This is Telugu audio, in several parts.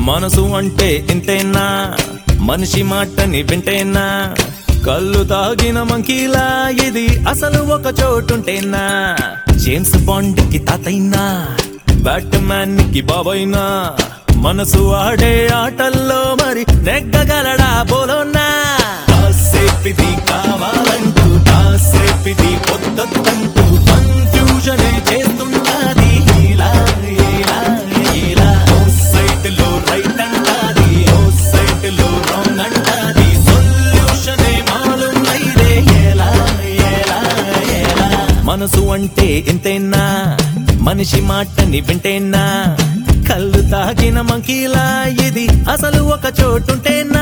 మనసు అంటే ఇంతేనా మనిషి మాటని వింటేనా కళ్ళు తాగిన మంకీలా ఇది అసలు ఒక చోటుంటేనా జేమ్స్ బాండ్ కి తాతైనా బ్యాట్ మ్యాన్ కి బాబైనా మనసు ఆడే ఆటల్లో మరి నెగ్గగలడా బోలోనా కాసేపిది కావాలంటూ కాసేపిది పొద్దంటూ కన్ఫ్యూజన్ చేస్తున్నది ఇలా ఇలా ఇలా ఓ సైట్ లో రైట్ అంటాది ఓ సైట్ లో రాంగ్ అంటాది సొల్యూషన్ మాలూం లేదే ఎలా ఎలా ఎలా మనసు అంటే ఎంతైనా మనిషి మాటని వింటేనా కళ్ళు తాగిన మంకీలా ఇది అసలు ఒక చోటుంటేనా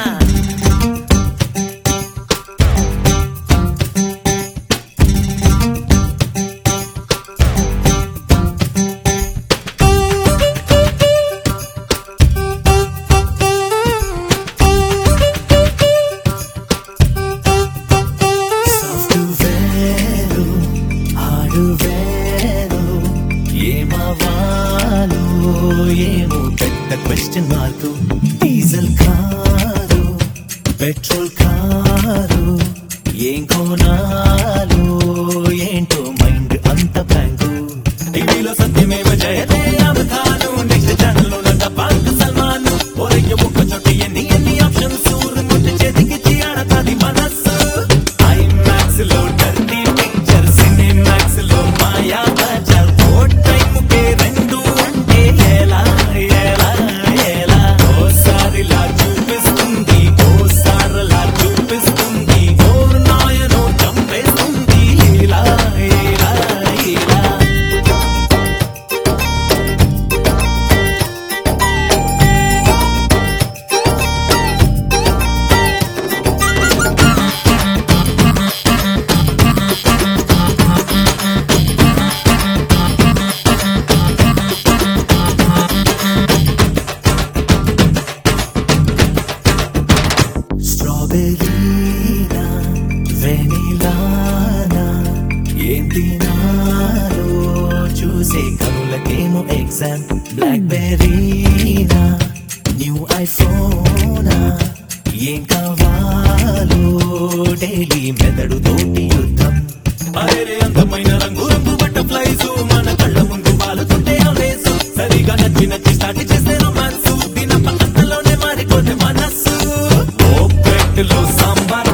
సాఫ్ట్వేరు హార్డ్వేరు ఏమవ్వాలో ఏమో పెద్ద question mark diesel car petrol car ఏం కొనాలో ఏంటో మైండ్ అంత బ్యాంకు టీవీలో సత్యమేవ జయతే అవతాను నెక్స్ట్ ఛానల్ లో నంద పాంక్ సల్మాన్ ఒరయ్య ఒక్క చోట ఎన్ని ఎన్ని ఆప్షన్స్ రిమోట్ చేతికి ఆడతాది మనస్సు ఐమాక్స్ లో డర్టీ పిక్చర్ సినిమాక్స్ లో మాయా బజార్ ఓ టైం కే రెండు అంటే ఎలా ఎలా ఎలా ఓసారిలా చూపిస్తుంది ఓసారిలా చూపిస్తుంది ఓ నాయనో చంపేస్తుంది ఇలా ఇలా ఇలా స్ట్రాబెరీనా వెనిలానా ఏం తినాలో చూసే కనులకేమో ఎగ్జామ్ బ్లాక్ బెర్రీనా న్యూ ఐఫోనా ఏం కావాలో డైలీ మెదడు తోటి యుద్ధం అరే అందమైన రంగు రంగు బటర్ఫ్లైస్ మన కళ్ళ ముందు వాలుతుంటే అవేసు సరిగా నచ్చి నచ్చి స్టార్ట్ చేస్తే రొమాన్స్ తిన పక్కలోనే మారిపోతే మనస్సు ఓ ప్లేట్లో సాంబార్